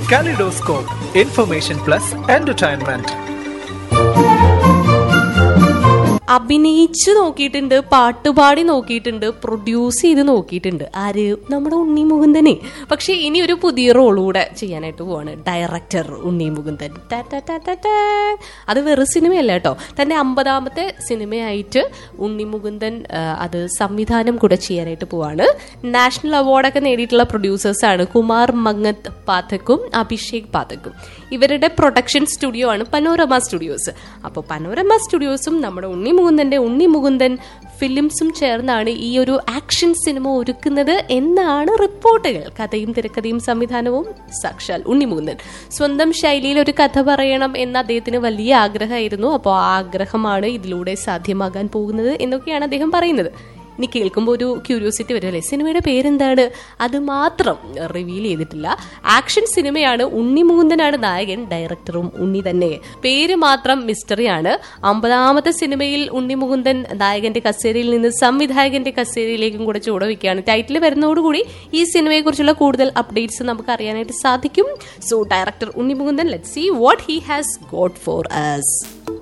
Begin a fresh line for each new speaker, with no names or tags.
Kaleidoscope, information plus entertainment.
അഭിനയിച്ചു നോക്കിയിട്ടുണ്ട് പാട്ടുപാടി നോക്കിയിട്ടുണ്ട് പ്രൊഡ്യൂസ് ചെയ്ത് നോക്കിയിട്ടുണ്ട് ആര് നമ്മുടെ ഉണ്ണി മുകുന്ദനെ പക്ഷെ ഇനി ഒരു പുതിയ റോൾ കൂടെ ചെയ്യാനായിട്ട് പോവാണ് ഡയറക്ടർ ഉണ്ണി മുകുന്ദൻ ടാ ടാ ടാ ടാ ടാ. അത് വെറും സിനിമയല്ല കേട്ടോ തന്റെ അമ്പതാമത്തെ സിനിമയായിട്ട് ഉണ്ണി മുകുന്ദൻ ആ, അത് സംവിധാനം കൂടെ ചെയ്യാനായിട്ട് പോവാണ് നാഷണൽ അവാർഡൊക്കെ നേടിയിട്ടുള്ള പ്രൊഡ്യൂസേഴ്സാണ് കുമാർ മങ്ങത്ത് പാഥക്കും അഭിഷേക് പാഥക്കും ഇവരുടെ പ്രൊഡക്ഷൻ സ്റ്റുഡിയോ ആണ് പനോരമ സ്റ്റുഡിയോസ് അപ്പോൾ പനോരമ സ്റ്റുഡിയോസും നമ്മുടെ ഉണ്ണി മുകുന്ദന്റെ ഉണ്ണി മുകുന്ദൻ ഫിലിംസും ചേർന്നാണ് ഈ ഒരു ആക്ഷൻ സിനിമ ഒരുക്കുന്നത് എന്നാണ് റിപ്പോർട്ടുകൾ കഥയും തിരക്കഥയും സംവിധാനവും സാക്ഷാൽ ഉണ്ണി മുകുന്ദൻ സ്വന്തം ശൈലിയിൽ ഒരു കഥ പറയണം എന്ന അദ്ദേഹത്തിന് വലിയ ആഗ്രഹമായിരുന്നു അപ്പോൾ ആ ആഗ്രഹമാണ് ഇതിലൂടെ സാധ്യമാകാൻ പോകുന്നത് എന്നൊക്കെയാണ് അദ്ദേഹം പറയുന്നത് ഇനി കേൾക്കുമ്പോൾ ഒരു ക്യൂരിയോസിറ്റി വരുമല്ലേ സിനിമയുടെ പേരെന്താണ് അത് മാത്രം റിവീൽ ചെയ്തിട്ടില്ല ആക്ഷൻ സിനിമയാണ് ഉണ്ണി മുകുന്ദനാണ് നായകൻ ഡയറക്ടറും ഉണ്ണി തന്നെ പേര് മാത്രം മിസ്റ്ററിയാണ് അമ്പതാമത്തെ സിനിമയിൽ ഉണ്ണി മുകുന്ദൻ നായകന്റെ കസേരയിൽ നിന്ന് സംവിധായകന്റെ കസേരയിലേക്കും കൂടെ ചുവടുവെക്കുകയാണ് ടൈറ്റിൽ വരുന്നതോടുകൂടി ഈ സിനിമയെക്കുറിച്ചുള്ള കൂടുതൽ അപ്ഡേറ്റ്സ് നമുക്ക് അറിയാനായിട്ട് സാധിക്കും so director Unni Mukundan let see what he has got for us